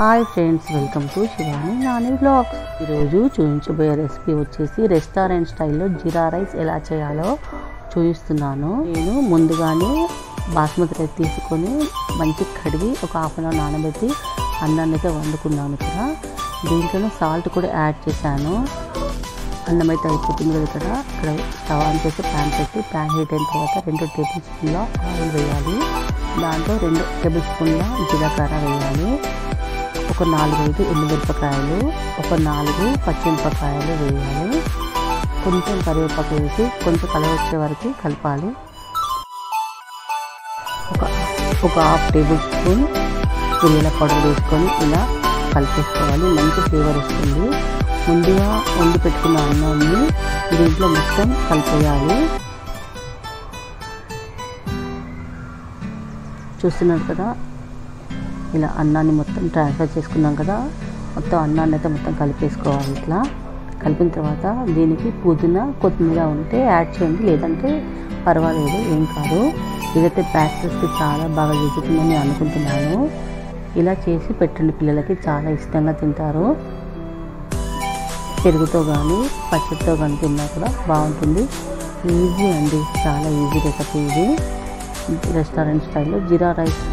hi friends welcome to Shivani Nani vlogs ఈరోజు చూపించబోయే recipe వచ్చేసి రెస్టారెంట్ స్టైల్లో జీరా రైస్ ఎలా చేయాలో చూపిస్తున్నాను నేను ముందుగానే బాస్మతి రైస్ తీసుకొని మంచి కడిగి ఒక హాఫ్ అన్ అవర్ నానబెట్టి అన్నాన్ని అయితే వండుకున్నాను ఇక్కడ దీంట్లోనే సాల్ట్ కూడా యాడ్ చేశాను అన్నం అయితే అయిపోతుంది కదా ఇక్కడ ఇక్కడ స్టవ్ ఆన్ చేసి ప్యాన్ పెట్టి ప్యాన్ హీట్ అయిన తర్వాత రెండు టేబుల్ స్పూన్ల ఆయిల్ వేయాలి దాంట్లో రెండు టేబుల్ స్పూన్ల జీలకర్ర వేయాలి ఒక నాలుగైదు ఎండుమిరపకాయలు ఒక నాలుగు పచ్చిమిరపకాయలు వేయాలి కొంచెం కరివేపాకు వేసి కొంచెం కలర్ వచ్చే వరకు కలపాలి ఒక ఒక హాఫ్ టేబుల్ స్పూన్ మిరియాల పౌడర్ వేసుకొని ఇలా కలిపేసుకోవాలి మంచి ఫ్లేవర్ వస్తుంది ముందుగా వండి పెట్టుకున్న అన్నాన్ని దీంట్లో మొత్తం కలిపేయాలి చూస్తున్నారు కదా ఇలా అన్నాన్ని మొత్తం ట్రాన్స్ఫర్ చేసుకున్నాం కదా మొత్తం అన్నాన్ని అయితే మొత్తం కలిపేసుకోవాలి ఇట్లా కలిపిన తర్వాత దీనికి పుదీనా కొత్తిమీర ఉంటే యాడ్ చేయండి లేదంటే పర్వాలేదు ఏం కాదు ఇదైతే ప్యాక్టర్స్కి చాలా బాగా జరుగుతుందని నేను అనుకుంటున్నాను ఇలా చేసి పెట్టండి పిల్లలకి చాలా ఇష్టంగా తింటారు పెరుగుతో కానీ పచ్చడితో కానీ తిన్నా కూడా బాగుంటుంది ఈజీ అండి చాలా ఈజీ రెసిపీ ఇది రెస్టారెంట్ స్టైల్లో జీరా రైస్